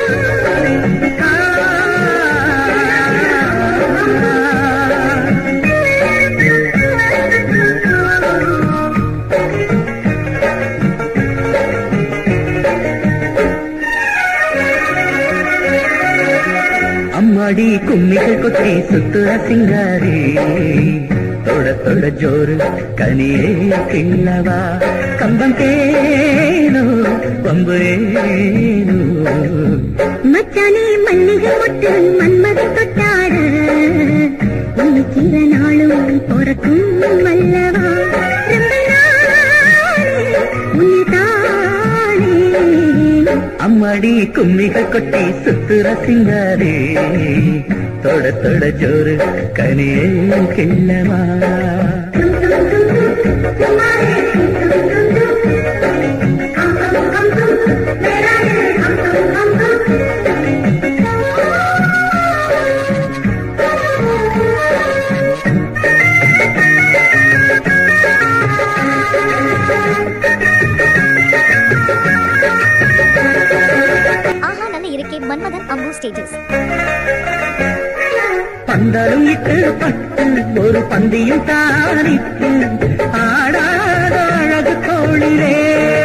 அம்மாடி கும்மிகள் கொட்டி சுத்துற சிங்காரி தொட தொட ஜோறு கனியே கிள்ளவா கம்பம் தேனோ பம்பு ஏனோ மச்சானே மல்லிகை மொட்டு மன்மதன் தொட்டாட உனக்கிற நாளும் பிறக்கும் அல்லவா ரொம்ப நாளே உன்னை தானே அம்மாடி கும்மிகள் கொட்டி சுத்துற சிங்காரி தொட தொட ஜோறு கனியே கிள்ளவா ஆஹா நல்ல இருக்கே மன்மதன் அம்பு ஸ்டேஜஸ் பந்தலும் இட்டு பட்டு ஒரு பந்தியும் தானிட்டு ஆடாத அழகு தோழிலே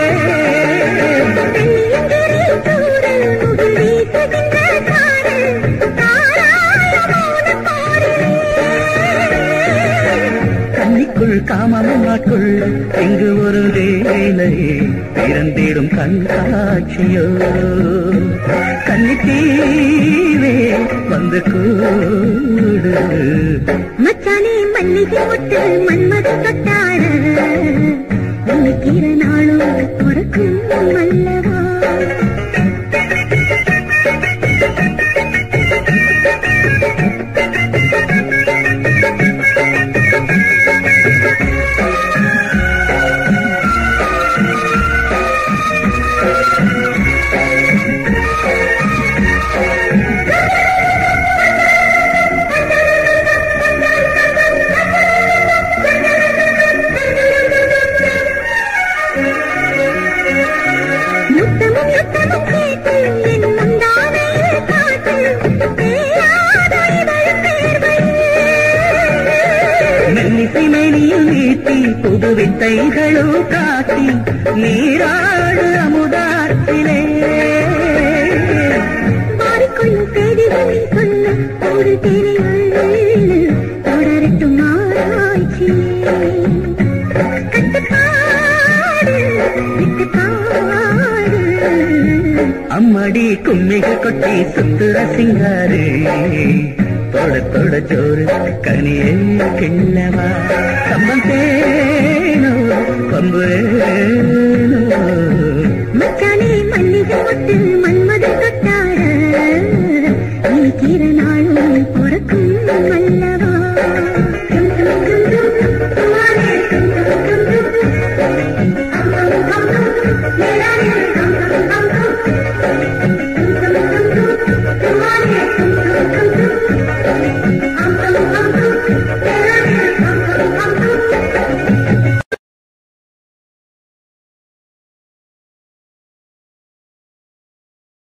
கண்ணிக்குள் காமமும் ஆட்கொள்ள இங்கு ஒரு வேலை பிறந்திடும் கண்காட்சியோ கண்ணித்தீவே வந்து கூடு மச்சானே மல்லிகை மொட்டு மன்மதன் தொட்டாட உனக்கிற நாளும் பிறக்கும் அல்லவா முத்தமும் யுத்தமும் கேட்டு என் முந்தானையில் காட்டு தேயாத இதழ் தேர்வையே மெல்லிசை மேனியில் நீட்டி புது வித்தைகளும் காட்டி நீராடு அமுதாற்றிலே மாறிக்கொள்ளும் செய்திகளை சொல்ல ஒரு திரையுள் தொடரட்டும் ஆராய்ச்சி கட்டுப்பாடு விட்டுப்பாடு அம்மடி கும்மிகள் கொட்டி சுத்துற சிங்காரு தொட தொட ஜோறு கனியே கிண்ணவா கம்பம் தேனோ பம்பு ஏனோ. மச்சானே மல்லிகை மொட்டு